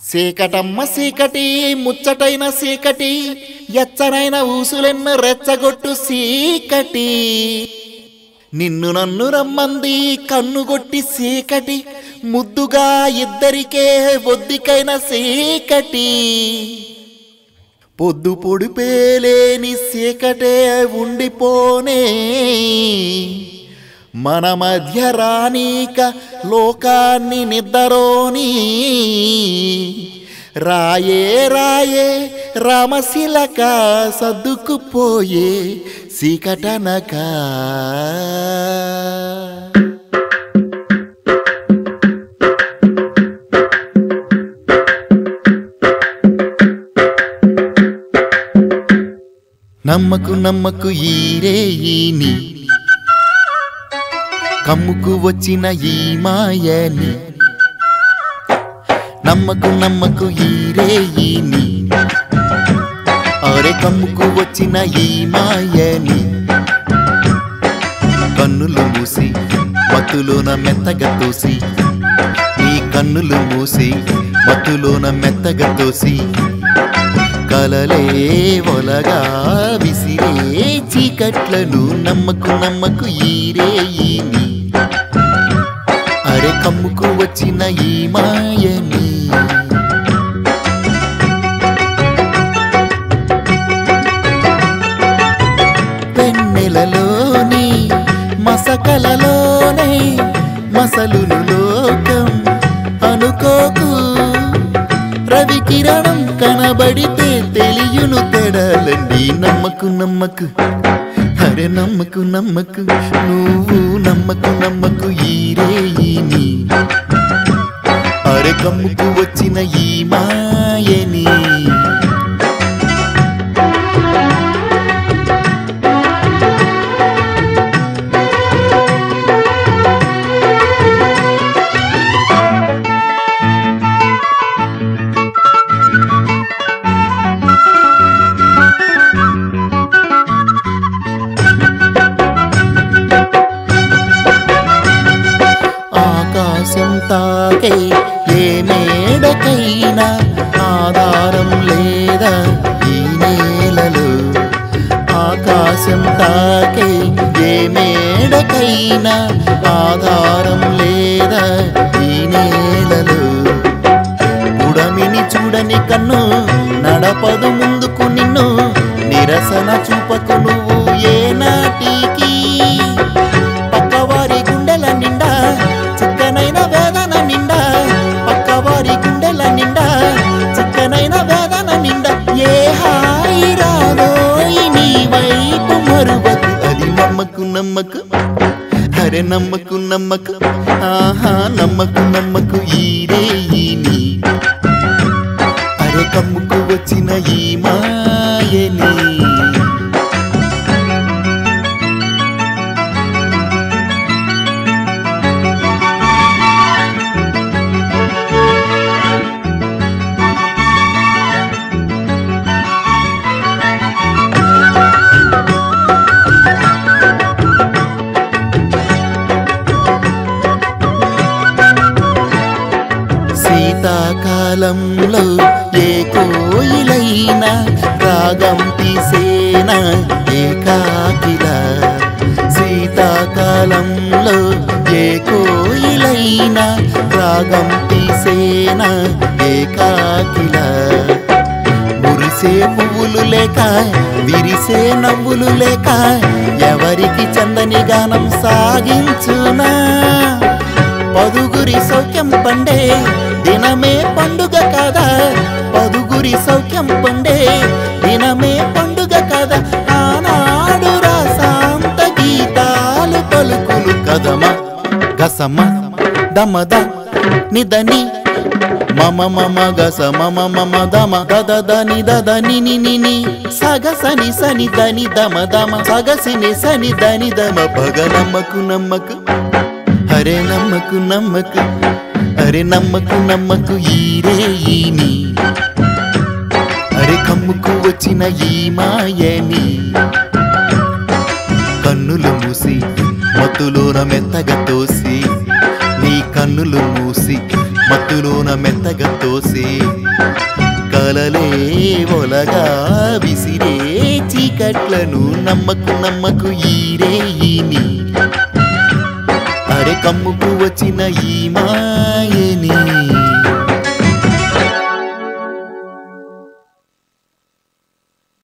సీకటమ్మ సీకటి ముచ్చటైన సీకటి ఎచ్చనైన ఊసులెన్న రెచ్చగొట్టు సీకటి నిన్ను నన్ను రమ్మంది కన్నుగొట్టి సీకటి ముద్దుగా ఇద్దరికే ఒద్దికైన సీకటి పొద్దు పొడిపేలేని సీకటే ఉండిపోనే మన మధ్య రానీక లోకాన్ని నిద్దరోని రాయే రాయే రామశిలక సర్దుకుపోయే సీకటనక నమ్మకు నమ్మకు ఈరే ఈని కమ్ముకు వచ్చిన ఈ మాయని నమ్మకు నమ్మకు ఈరే ఈని అరే కమ్ముకు వచ్చిన ఈ మాయని కన్నులు మూసి మత్తులోన మెత్తగా తోసి ఈ కన్నులు మూసి మత్తులోన మెత్తగా తోసి కలలే ఒలగా విసిరే చీకట్లను నమ్మకు నమ్మకు ఈరే ఈని అరే కమ్ముకు వచ్చిన ఈ మాయని వెన్నెలలోని మసకలలోనే మసలును లోకం అనుకోకు రవి కిరణం కనబడితే తెలియును తెడాలండి నమ్మకు నమ్మకు అరే నమ్మకు నమ్మకు నువ్వు నమ్మకు నమ్మకు ఈరే ఈని అరే కమ్ముకు వచ్చిన ఈ మాయని ఆకాశం తాకే ఏ మేడకైనా ఆధారం లేదా ఈ నేలలో ఆకాశం తాకే ఏ మేడకైనా ఆధారం లేదా ఈ నేలలో ఉడమిని చూడని కన్ను నడపదు ముందుకు నిన్ను నిరసన చూపకు నువ్వు ఏ నాటికి పక్కవారి గుండెల నిండా చిక్కనైన వేదన నిండా పక్కవారి గుండెల నిండా చిక్కనైన వేదన నిండా ఏ హాయి రాదోయి నీ వైపు మరువకు అది నమ్మకు నమ్మకు అరే నమ్మకు నమ్మకు ఆహా నమ్మకు నమ్మకు ఈరే ఈని అరే కమ్ముకు వచ్చిన ఈ మాయని శీతాకాలంలో ఏ కోయిలైనా రాగం తీసేన ఏకాకిల శీతాకాలంలో ఏ కోయిలైనా రాగం తీసేన ఏకాకిల మురిసే పువ్వులు లేక విరిసే నవ్వులు లేక ఎవరికి చందని గానం సాగించునా పదుగురి సౌఖ్యం పండే దినమే పండుగ కదా పదుగురి సౌఖ్యం పండే దినమే పండుగ కదా ఆనాడు రాసాంత గీతాలు పలుకులు కదమ గసమ దమద నిదని మమ మమ గస మమ మమ దమ దద దని దద నిని నిని సగ సని సని దని దమ దమ సగసిని సని దని దమ పగ నమ్మకు నమ్మకు అరే నమ్మకు నమ్మకు అరే నమ్మకు నమ్మకు ఈరే ఈని అరే కమ్ముకు వచ్చిన ఈ మాయని కన్నులు మూసి మత్తులోన మెత్తగా తోసి నీ కన్నులు మూసి మత్తులోన మెత్తగా తోసే కలలే ఒలగా విసిరే చీకట్లను నమ్మకు నమ్మకు ఈరే ఈని అరే కమ్ముకు వచ్చిన ఈ మాయే